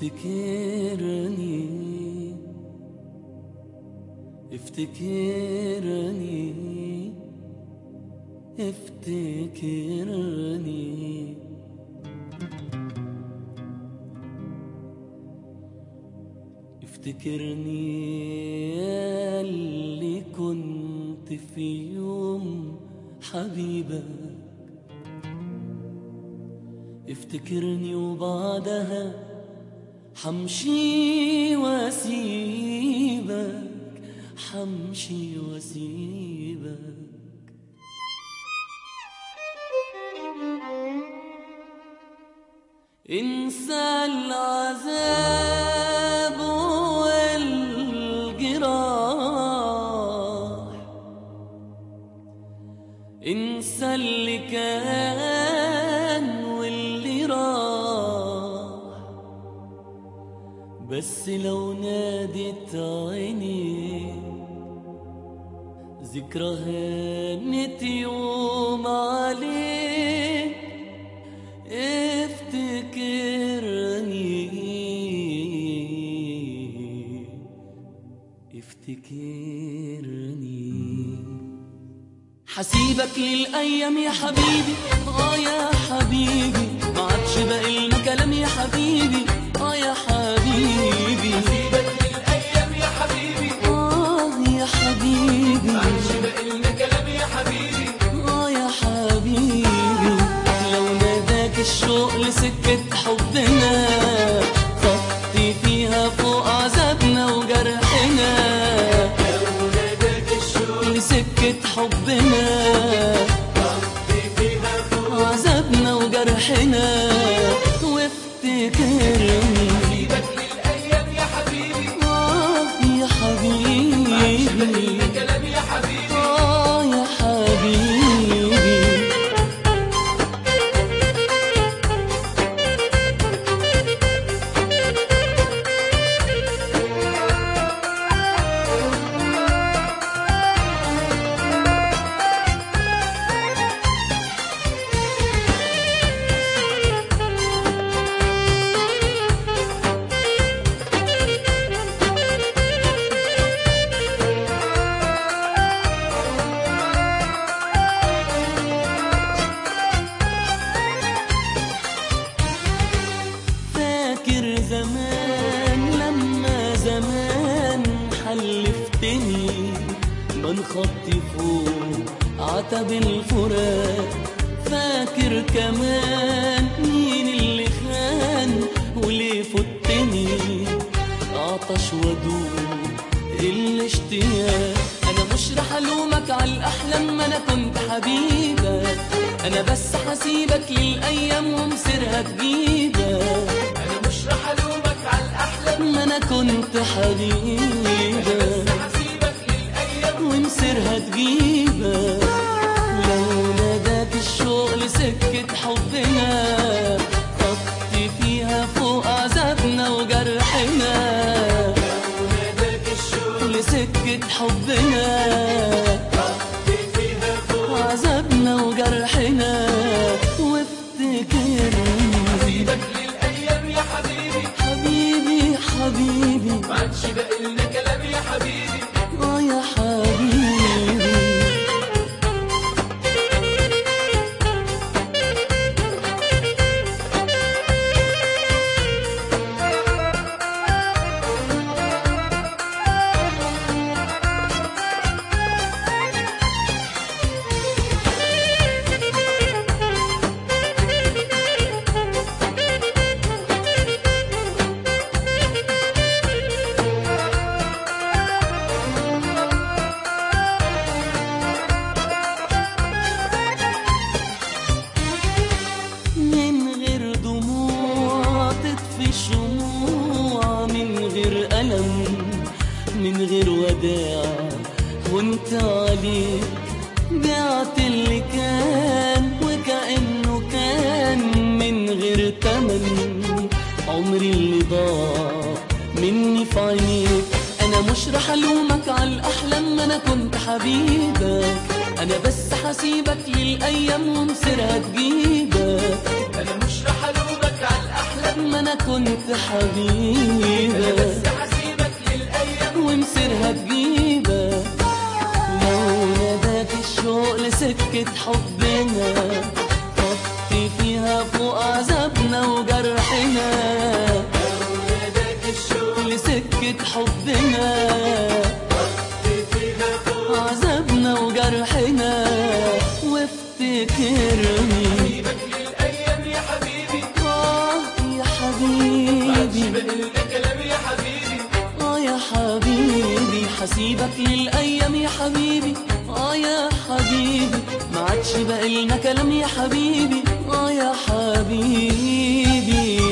افتكرني افتكرني افتكرني افتكرني يا اللي كنت في يوم حبيبك افتكرني وبعدها حمشي واسيبك حمشي واسيبك انسى العذاب والجراح انسى اللي كان واللي راح بس لو نادت عيني ذكرى هانت يوم عليك افتكرني افتكرني حسيبك للأيام يا حبيبي آه يا حبيبي ما عادش باقي لنا كلام يا حبيبي آه يا حبيبي سيبك للأيام يا حبيبي آه يا حبيبي معلش بقلنا كلام يا حبيبي آه يا حبيبي لو ناداك الشوق لسكة حبنا خطي فيها فوق عذابنا وجرحنا لو ناداك الشوق لسكة حبنا طفي فيها فوق عذابنا وجرحنا وافتكرني سيبك للأيام يا حبيبي آه يا معلش حبيبي بقلنا كلام يا حبيبي آه يا حبيبي فاكر زمان لما زمان حلفتني من خطي فوق عتب الفراق فاكر كمان مين اللي خان وليه فتني عطش ودوب الاشتياق انا مش رح الومك على الاحلام ما انا كنت حبيبك انا بس حسيبك للايام ومصيرها تجيبك أنا مش رح ألومك على الأحلام ما انا كنت حبيبك هسيبك للأيام ومصيرها تجيبك لو ناداك الشوق لسكة حبنا خطي فيها فوق عذابنا وجرحنا لو ناداك الشوق لسكة حبنا طفي فيها فوق عذابنا وجرحنا وافتكرني سيبك للأيام يا حبيبي حبيبي حبيبي معلش بقلنا كلام يا حبيبي اه يا حبيبي من غير دموع تطفي شموع من غير ألم من غير وداع وانت عليك بعت اللي كان وكأنه كان من غير تمن عمري اللي ضاع مني في عينيك انا مش رح الومك على الاحلام ما انا كنت حبيبك انا بس حسيبك للايام ومصيرها تجيبك أنا مش رح ألومك على الأحلام ما انا كنت حبيبك بس هسيبك للأيام ومصيرها تجيبك لو ناداك الشوق لسكة حبنا طفي فيها فوق عذابنا وجرحنا وناداك الشوق لسكة حبنا فيها فوق عذابنا وجرحنا وافتكرني سيبك للأيام يا حبيبي آه يا عادش حبيبي بقلنا كلام يا حبيبي آه يا حبيبي حسيبك للأيام يا حبيبي آه يا حبيبي ما عادش بقى لنا كلام يا حبيبي آه يا حبيبي